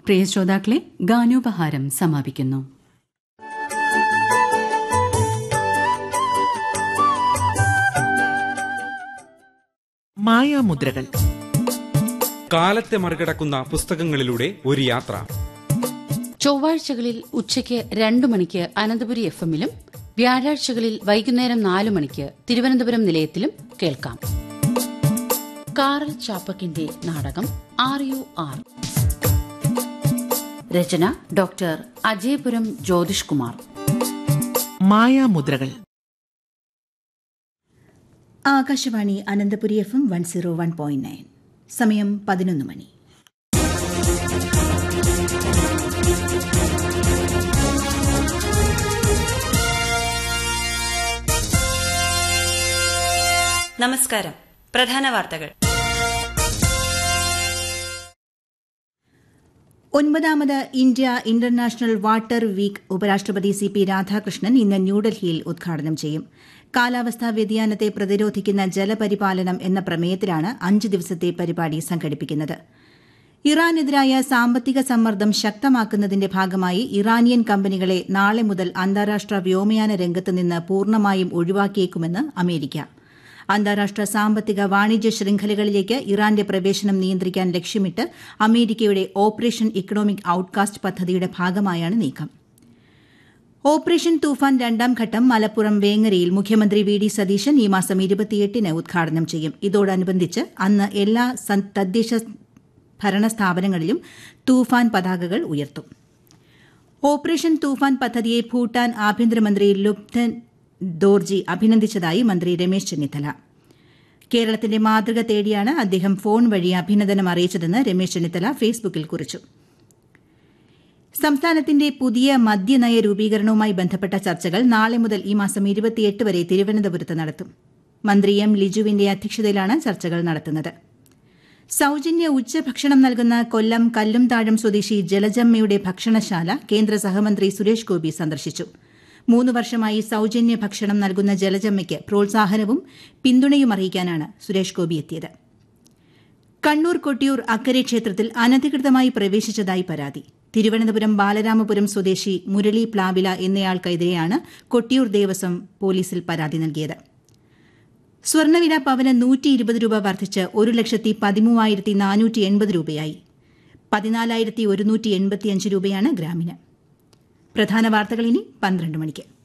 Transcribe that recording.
പ്രിയ ശ്രോതാക്കളെ ഗാനോപഹാരം സമാപിക്കുന്നു മായാമുദ്രകൾ കാലത്തെ മറികടക്കുന്ന പുസ്തകങ്ങളിലൂടെ ഒരു യാത്ര ചൊവ്വാഴ്ചകളിൽ ഉച്ചയ്ക്ക് രണ്ടു മണിക്ക് അനന്തപുരി എഫ് എമ്മിലും വ്യാഴാഴ്ചകളിൽ വൈകുന്നേരം നാലു മണിക്ക് തിരുവനന്തപുരം നിലയത്തിലും കേൾക്കാം കാറൽ ചാപ്പക്കിന്റെ നാടകം ആർ യു ആർ രചന ഡോക്ടർ അജയപുരം ജ്യോതിഷ് കുമാർ മായാമുദ്രകൾ Akashvani Ananthapuri F M one zero one point nine സമയം പതിനൊന്ന് മണി നമസ്കാരം പ്രധാന വാർത്തകൾ ഒൻപതാമത് ഇന്ത്യ ഇന്റർനാഷണൽ വാട്ടർ വീക്ക് ഉപരാഷ്ട്രപതി സി പി രാധാകൃഷ്ണൻ ഇന്ന് ന്യൂഡൽഹിയിൽ ഉദ്ഘാടനം ചെയ്യും കാലാവസ്ഥാ വ്യതിയാനത്തെ പ്രതിരോധിക്കുന്ന ജലപരിപാലനം എന്ന പ്രമേയത്തിലാണ് അഞ്ച് ദിവസത്തെ പരിപാടി സംഘടിപ്പിക്കുന്നത് ഇറാനെതിരായ സാമ്പത്തിക സമ്മർദ്ദം ശക്തമാക്കുന്നതിന്റെ ഭാഗമായി ഇറാനിയൻ കമ്പനികളെ നാളെ മുതൽ അന്താരാഷ്ട്ര വ്യോമയാന രംഗത്ത് നിന്ന് പൂർണ്ണമായും ഒഴിവാക്കിയേക്കുമെന്ന് അമേരിക്ക അന്താരാഷ്ട്ര സാമ്പത്തിക വാണിജ്യ ശൃംഖലകളിലേക്ക് ഇറാന്റെ പ്രവേശനം നിയന്ത്രിക്കാൻ ലക്ഷ്യമിട്ട് അമേരിക്കയുടെ ഓപ്പറേഷൻ ഇക്കണോമിക് ഔട്ട്കാസ്റ്റ് പദ്ധതിയുടെ ഭാഗമായാണ് നീക്കം ഓപ്പറേഷൻ തൂഫാൻ രണ്ടാം ഘട്ടം മലപ്പുറം വേങ്ങരയിൽ മുഖ്യമന്ത്രി വി ഡി സതീശൻ ഈ മാസം ഇരുപത്തിയെട്ടിന് ഉദ്ഘാടനം ചെയ്യും ഇതോടനുബന്ധിച്ച് അന്ന് എല്ലാ സ- തദ്ദേശ ഭരണ സ്ഥാപനങ്ങളിലും തൂഫാൻ പതാകകൾ ഉയർത്തും ഓപ്പറേഷൻ തൂഫാൻ പദ്ധതിയെ ഭൂട്ടാൻ ആഭ്യന്തരമന്ത്രി ലുപ്തൻ ദോർജി അഭിനന്ദിച്ചതായി മന്ത്രി രമേശ് ചെന്നിത്തല കേരളത്തിന്റെ മാതൃക തേടിയാണ് അദ്ദേഹം ഫോൺ വഴി അഭിനന്ദനം അറിയിച്ചതെന്ന് രമേശ് ചെന്നിത്തല ഫേസ്ബുക്കിൽ കുറിച്ചു സംസ്ഥാനത്തിന്റെ പുതിയ മദ്യനയ രൂപീകരണവുമായി ബന്ധപ്പെട്ട ചർച്ചകൾ നാളെ മുതൽ ഈ മാസം ഇരുപത്തിയെട്ട് വരെ തിരുവനന്തപുരത്ത് നടത്തും മന്ത്രി എം ലിജുവിന്റെ അധ്യക്ഷതയിലാണ് ചർച്ചകൾ നടത്തുന്നത് സൌജന്യ ഉച്ചഭക്ഷണം നൽകുന്ന കൊല്ലം കല്ലുംതാഴം സ്വദേശി ജലജമ്മയുടെ ഭക്ഷണശാല കേന്ദ്ര സഹമന്ത്രി സുരേഷ് ഗോപി സന്ദർശിച്ചു മൂന്ന് വർഷമായി സൌജന്യ ഭക്ഷണം നൽകുന്ന ജലജമ്മയ്ക്ക് പ്രോത്സാഹനവും പിന്തുണയും അറിയിക്കാനാണ് സുരേഷ് ഗോപി എത്തിയത് കണ്ണൂർ കൊട്ടിയൂർ അക്കരെ ക്ഷേത്രത്തിൽ അനധികൃതമായി പ്രവേശിച്ചതായി പരാതി തിരുവനന്തപുരം ബാലരാമപുരം സ്വദേശി മുരളി പ്ലാവില എന്നയാൾക്കെതിരെയാണ് കൊട്ടിയൂർ ദേവസ്വം പോലീസിൽ പരാതി നൽകിയത് സ്വർണ്ണവില പവന് നൂറ്റി ഇരുപത് രൂപ വർദ്ധിച്ച് ഒരു ലക്ഷത്തി പതിമൂവായിരത്തി നാനൂറ്റി എൺപത് രൂപയായി പതിനാലായിരത്തി ഒരുന്നൂറ്റി എൺപത്തിയഞ്ച് രൂപയാണ് ഗ്രാമിന് പ്രധാന വാർത്തകൾ ഇനി പന്ത്രണ്ട് മണിക്ക്